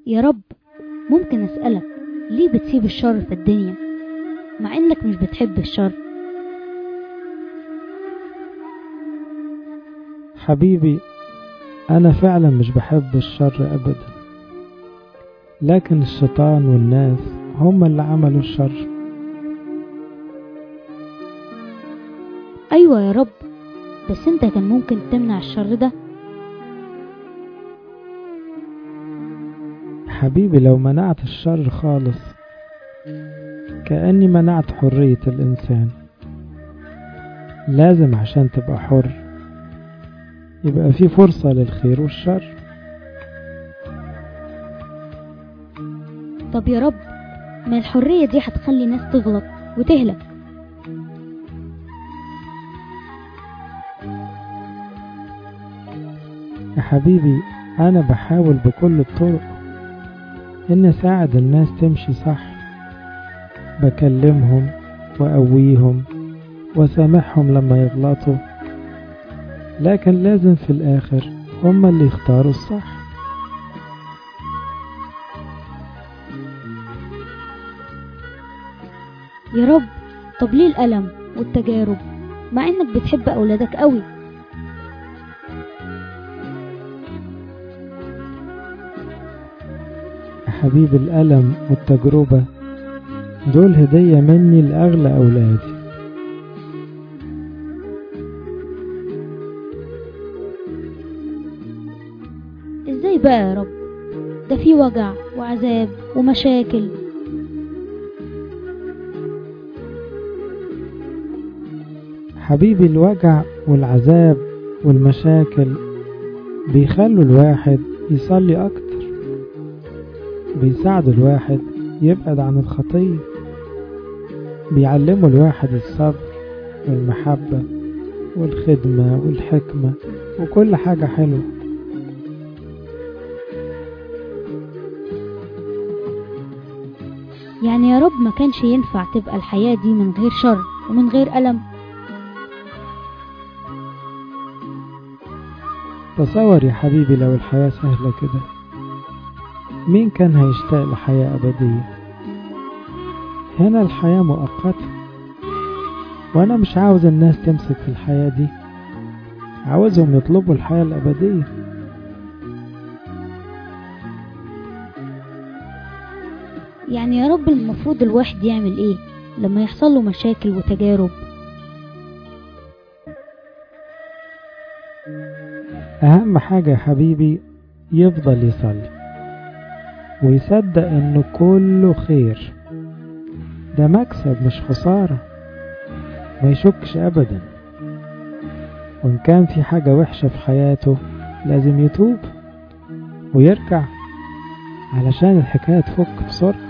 يا رب ممكن أسألك ليه بتسيب الشر في الدنيا مع إنك مش بتحب الشر حبيبي أنا فعلا مش بحب الشر أبدا لكن الشيطان والناس هم اللي عملوا الشر أيوة يا رب بس أنت كان ممكن تمنع الشر ده حبيبي لو منعت الشر خالص كأني منعت حرية الإنسان لازم عشان تبقى حر يبقى في فرصة للخير والشر طب يا رب ما الحرية دي هتخلي ناس تغلط وتهلك يا حبيبي أنا بحاول بكل الطرق إن أساعد الناس تمشي صح بكلمهم وأقويهم وسامحهم لما يغلطوا لكن لازم في الآخر هما اللي يختاروا الصح يا رب طب ليه الألم والتجارب مع إنك بتحب أولادك قوي يا حبيبي الألم والتجربة دول هدية مني لأغلى أولادي إزاي بقى يا رب ده في وجع وعذاب ومشاكل حبيبي الوجع والعذاب والمشاكل بيخلوا الواحد يصلي أكتر بيساعدوا الواحد يبعد عن الخطية بيعلموا الواحد الصبر والمحبة والخدمة والحكمة وكل حاجة حلوة يعني يا رب ما كانش ينفع تبقى الحياة دي من غير شر ومن غير ألم تصور يا حبيبي لو الحياة سهلة كده مين كان هيشتاق لحياة أبدية هنا الحياة مؤقتة وأنا مش عاوز الناس تمسك في الحياة دي عاوزهم يطلبوا الحياة الأبدية يعني يا رب المفروض الواحد يعمل ايه لما يحصل له مشاكل وتجارب أهم حاجة يا حبيبي يفضل يصلي ويصدق إنه كله خير ده مكسب مش خسارة ما يشكش أبدا وإن كان في حاجة وحشة في حياته لازم يتوب ويرجع علشان الحكاية تفك بسرعة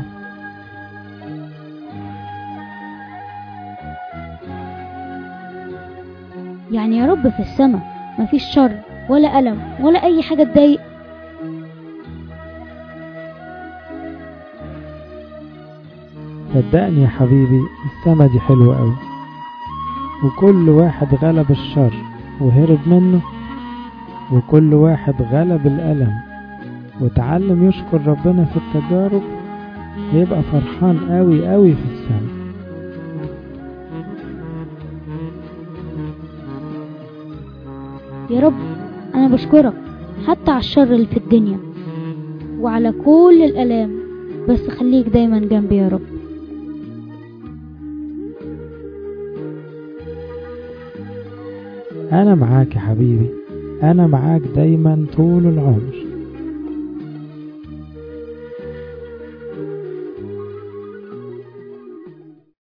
يعني يا رب في السماء مفيش شر ولا ألم ولا أي حاجة تضايق صدقني يا حبيبي السما دي حلوة أوي وكل واحد غلب الشر وهرب منه وكل واحد غلب الألم وتعلم يشكر ربنا في التجارب يبقى فرحان قوي قوي في السما يا رب أنا بشكرك حتى على الشر اللي في الدنيا وعلى كل الآلام بس خليك دايما جنبي يا رب أنا معاك يا حبيبي أنا معاك دايما طول العمر